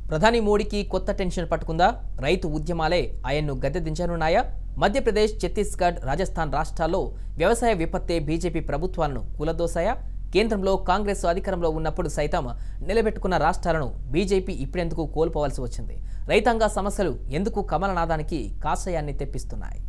ప్రధాని మోడీకి కొత్త టెన్షన్ పట్టుకుందా రైతు ఉద్యమాలే ఆయన్ను గద్దెదించనున్నాయా మధ్యప్రదేశ్ ఛత్తీస్గఢ్ రాజస్థాన్ రాష్ట్రాల్లో వ్యవసాయ విపత్తే బీజేపీ ప్రభుత్వాలను కూలదోశాయా కేంద్రంలో కాంగ్రెస్ అధికారంలో ఉన్నప్పుడు సైతం నిలబెట్టుకున్న రాష్ట్రాలను బీజేపీ ఇప్పుడెందుకు కోల్పోవాల్సి వచ్చింది రైతాంగ సమస్యలు ఎందుకు కమలనాథానికి కాషాయాన్ని తెప్పిస్తున్నాయి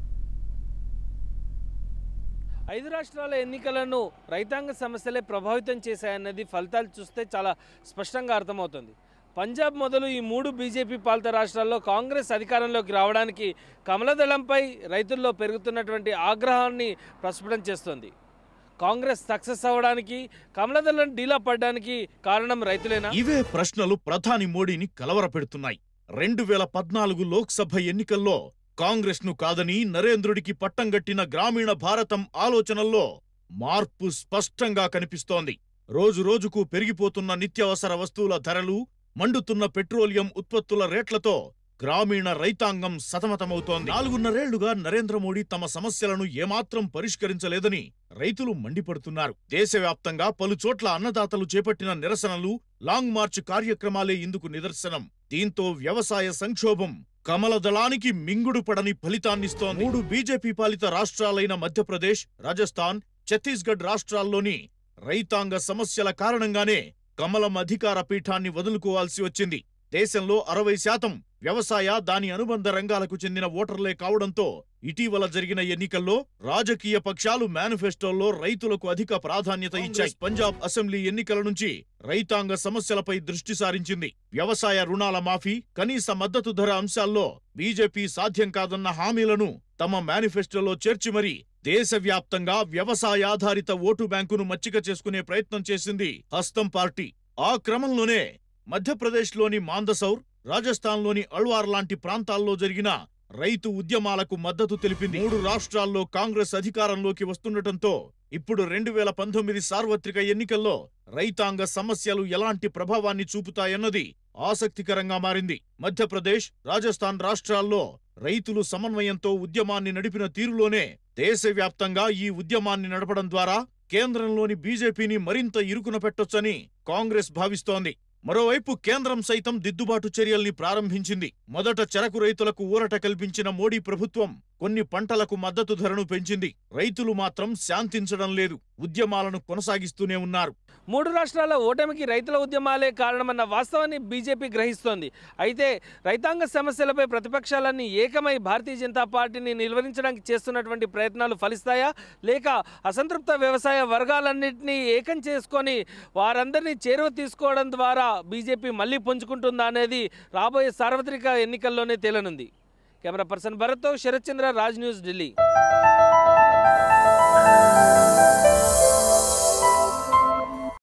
ఐదు రాష్ట్రాల ఎన్నికలను రైతాంగ సమస్యలే ప్రభావితం చేశాయన్నది ఫలితాలు చూస్తే చాలా స్పష్టంగా అర్థమవుతుంది పంజాబ్ మొదలు ఈ మూడు బీజేపీ పాలిత రాష్ట్రాల్లో కాంగ్రెస్ అధికారంలోకి రావడానికి కమలదళంపై రైతుల్లో పెరుగుతున్నటువంటి ఆగ్రహాన్ని ప్రస్ఫుటం చేస్తోంది కాంగ్రెస్ సక్సెస్ అవ్వడానికి కమలదళం డీలా పడడానికి కారణం రైతులేనా ఇవే ప్రశ్నలు ప్రధాని మోడీని కలవరపెడుతున్నాయి రెండు వేల పద్నాలుగు లోక్సభ ఎన్నికల్లో కాంగ్రెస్ ను కాదని నరేంద్రుడికి పట్టం గట్టిన గ్రామీణ భారతం ఆలోచనల్లో మార్పు స్పష్టంగా కనిపిస్తోంది రోజు రోజుకు పెరిగిపోతున్న నిత్యావసర వస్తువుల ధరలు మండుతున్న పెట్రోలియం ఉత్పత్తుల రేట్లతో గ్రామీణ రైతాంగం సతమతమవుతోంది నాలుగున్నరేళ్లుగా నరేంద్ర మోడీ తమ సమస్యలను ఏమాత్రం పరిష్కరించలేదని రైతులు మండిపడుతున్నారు దేశవ్యాప్తంగా పలుచోట్ల అన్నదాతలు చేపట్టిన నిరసనలు లాంగ్ మార్చ్ కార్యక్రమాలే ఇందుకు నిదర్శనం దీంతో వ్యవసాయ సంక్షోభం కమలదళానికి మింగుడు పడని ఫలితాన్నిస్తోంది మూడు బీజేపీ పాలిత రాష్ట్రాలైన మధ్యప్రదేశ్ రాజస్థాన్ ఛత్తీస్గఢ్ రాష్ట్రాల్లోని రైతాంగ సమస్యల కారణంగానే కమలం అధికార పీఠాన్ని వదులుకోవాల్సి వచ్చింది దేశంలో అరవై శాతం వ్యవసాయ దాని అనుబంధ రంగాలకు చెందిన ఓటర్లే కావడంతో ఇటీవల జరిగిన ఎన్నికల్లో రాజకీయ పక్షాలు మేనిఫెస్టోల్లో రైతులకు అధిక ప్రాధాన్యత ఇచ్చాయి పంజాబ్ అసెంబ్లీ ఎన్నికల నుంచి రైతాంగ సమస్యలపై దృష్టి సారించింది వ్యవసాయ రుణాల మాఫీ కనీస మద్దతు ధర అంశాల్లో బీజేపీ సాధ్యం కాదన్న హామీలను తమ మేనిఫెస్టోలో చేర్చి మరీ దేశవ్యాప్తంగా వ్యవసాయాధారిత ఓటు బ్యాంకును మచ్చిక చేసుకునే ప్రయత్నం చేసింది హస్తం పార్టీ ఆ క్రమంలోనే మధ్యప్రదేశ్లోని మాందసౌర్ రాజస్థాన్లోని అల్వార్ లాంటి ప్రాంతాల్లో జరిగిన రైతు ఉద్యమాలకు మద్దతు తెలిపింది మూడు రాష్ట్రాల్లో కాంగ్రెస్ అధికారంలోకి వస్తుండటంతో ఇప్పుడు రెండు వేల పంతొమ్మిది సార్వత్రిక ఎన్నికల్లో రైతాంగ సమస్యలు ఎలాంటి ప్రభావాన్ని చూపుతాయన్నది ఆసక్తికరంగా మారింది మధ్యప్రదేశ్ రాజస్థాన్ రాష్ట్రాల్లో రైతులు సమన్వయంతో ఉద్యమాన్ని నడిపిన తీరులోనే దేశవ్యాప్తంగా ఈ ఉద్యమాన్ని నడపడం ద్వారా కేంద్రంలోని బీజేపీని మరింత ఇరుకున పెట్టొచ్చని కాంగ్రెస్ భావిస్తోంది మరోవైపు కేంద్రం సైతం దిద్దుబాటు చర్యల్ని ప్రారంభించింది మొదట చెరకు రైతులకు ఊరట కల్పించిన మోడీ ప్రభుత్వం కొన్ని పంటలకు మద్దతు ధరను పెంచింది రైతులు మాత్రం శాంతించడం లేదు ఉద్యమాలను కొనసాగిస్తూనే ఉన్నారు మూడు రాష్ట్రాల ఓటమికి రైతుల ఉద్యమాలే కారణమన్న వాస్తవాన్ని బీజేపీ గ్రహిస్తోంది అయితే రైతాంగ సమస్యలపై ప్రతిపక్షాలన్నీ ఏకమై భారతీయ జనతా పార్టీని నిలువరించడానికి చేస్తున్నటువంటి ప్రయత్నాలు ఫలిస్తాయా లేక అసంతృప్త వ్యవసాయ వర్గాలన్నింటినీ ఏకం చేసుకొని వారందరినీ చేరువ తీసుకోవడం ద్వారా బీజేపీ మళ్ళీ పుంజుకుంటుందా అనేది రాబోయే సార్వత్రిక ఎన్నికల్లోనే తేలనుంది కెమెరా పర్సన్ భరత్తో శరత్చంద్ర రాజ్ న్యూస్ ఢిల్లీ